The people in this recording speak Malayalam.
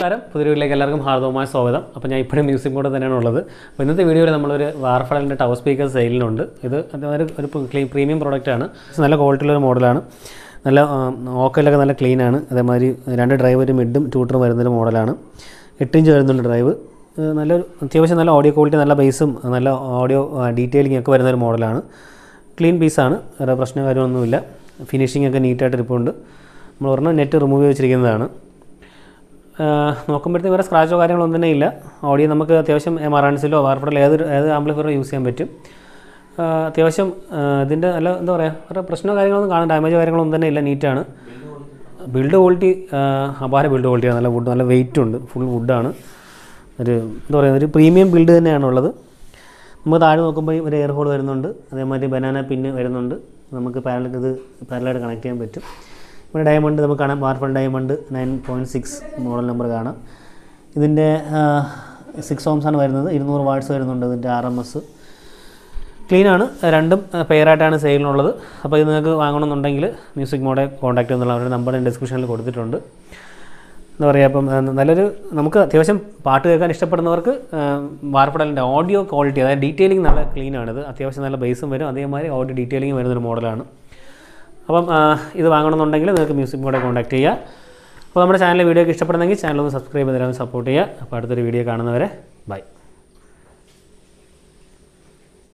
നമസ്കാരം പുതിയ വീട്ടിലേക്ക് എല്ലാവർക്കും ഹാർദവമായ സ്വാഗതം അപ്പോൾ ഞാൻ ഇപ്പോഴും മ്യൂസിക് മോഡ് തന്നെയാണ് ഉള്ളത് അപ്പോൾ ഇന്നത്തെ വീഡിയോയിൽ നമ്മളൊരു വാർഫഡലിൻ്റെ ടവർ സ്പീക്കർ സെയിലിനുണ്ട് ഇത് ഒരു ഒരു ക്ലീൻ പ്രീമിയം പ്രോഡക്റ്റാണ് നല്ല ക്വാളിറ്റിയുള്ള ഒരു മോഡലാണ് നല്ല ഓക്കലൊക്കെ നല്ല ക്ലീൻ ആണ് അതേമാതിരി രണ്ട് ഡ്രൈവ് ഒരു മിഡും ട്യൂട്ടറും വരുന്നൊരു മോഡലാണ് എട്ട് ഇഞ്ച് വരുന്നുണ്ട് ഡ്രൈവ് ഏഹ് നല്ലൊരു അത്യാവശ്യം നല്ല ഓഡിയോ ക്വാളിറ്റി നല്ല ബേസും നല്ല ഓഡിയോ ഡീറ്റെയിലിംഗ് ഒക്കെ വരുന്ന ഒരു മോഡലാണ് ക്ലീൻ പീസാണ് വേറെ പ്രശ്നം കാര്യമൊന്നുമില്ല ഫിനിഷിംഗ് ഒക്കെ നീറ്റായിട്ട് ഇരിപ്പുണ്ട് നമ്മൾ ഒരെണ്ണം നെറ്റ് റിമൂവ് ചെയ്ത് വെച്ചിരിക്കുന്നതാണ് നോക്കുമ്പോഴത്തേക്ക് വേറെ സ്ക്രാച്ചോ കാര്യങ്ങളൊന്നും തന്നെ ഇല്ല ഓഡിയോ നമുക്ക് അത്യാവശ്യം മറാൻസിലോ വാർഫഡിലോ ഏത് ഏത് ആംപ്ലിഫയറോ യൂസ് ചെയ്യാൻ പറ്റും ആ, അത്യാവശ്യം ആ, ഇതിൻ്റെ നല്ല എന്താ പറയുക വേറെ പ്രശ്നമോ കാര്യങ്ങളൊന്നും കാണാൻ ഡാമേജ് കാര്യങ്ങളൊന്നും തന്നെ ഇല്ല നീറ്റാണ് ബിൽഡ് ക്വാളിറ്റി അപാര ബിൽഡ് ക്വാളിറ്റിയാണ് നല്ല വുഡ് നല്ല വെയിറ്റ് ഉണ്ട് ഫുൾ വുഡാണ് ഒരു എന്താ പറയുക ഒരു പ്രീമിയം ബിൽഡ് തന്നെയാണുള്ളത് നമുക്ക് താഴെ നോക്കുമ്പോൾ ഒരു എയർ ഹോൾ വരുന്നുണ്ട് അതേമാതിരി ബനാന പിന്ന് വരുന്നുണ്ട് നമുക്ക് പാരലായിട്ട് ഇത് പാരലായിട്ട് കണക്ട് ചെയ്യാൻ പറ്റും ഇവിടെ ഡയമണ്ട് നമുക്ക് കാണാം Wharfedale diamond nine point six model number കാണാം ഇതിൻ്റെ സിക്സ് ഓംസ് ആണ് വരുന്നത് ഇരുന്നൂറ് വാട്ട്സ് വരുന്നുണ്ട് ഇതിൻ്റെ ആർ എം എസ് ക്ലീനാണ് രണ്ടും പെയറായിട്ടാണ് സെയിലിനുള്ളത് അപ്പോൾ ഇത് നിങ്ങൾക്ക് വാങ്ങണമെന്നുണ്ടെങ്കിൽ മ്യൂസിക് മോഡെ കോൺടാക്ട് ചെയ്യുന്നുള്ള അവരുടെ നമ്പർ ഞാൻ ഡിസ്ക്രിപ്ഷനിൽ കൊടുത്തിട്ടുണ്ട് എന്താ പറയുക അപ്പം ആ, നല്ലൊരു നമുക്ക് അത്യാവശ്യം പാട്ട് കേൾക്കാൻ ഇഷ്ടപ്പെടുന്നവർക്ക് വാർപ്പടലിൻ്റെ ഓഡിയോ ക്വാളിറ്റി അതായത് ഡീറ്റെയിലിംഗ് നല്ല ക്ലീനാണിത് അത്യാവശ്യം നല്ല ബേസും വരും അതേമാതിരി ഓഡിയോ ഡീറ്റെയിലിംഗ് വരുന്നൊരു മോഡലാണ് അപ്പം ആ, ഇത് വാങ്ങണമെന്നുണ്ടെങ്കിൽ നിങ്ങൾക്ക് മ്യൂസിക് മോഡെ കോൺടാക്ട് ചെയ്യുക അപ്പോൾ നമ്മുടെ ചാനൽ വീഡിയോ ഒക്കെ ഇഷ്ടപ്പെടുന്നെങ്കിൽ ചാനൽ ഒന്ന് സബ്സ്ക്രൈബ് ചെയ്ത് തരാൻ സപ്പോർട്ട് ചെയ്യുക അപ്പോൾ അടുത്തൊരു വീഡിയോ കാണുന്നവരെ ബൈ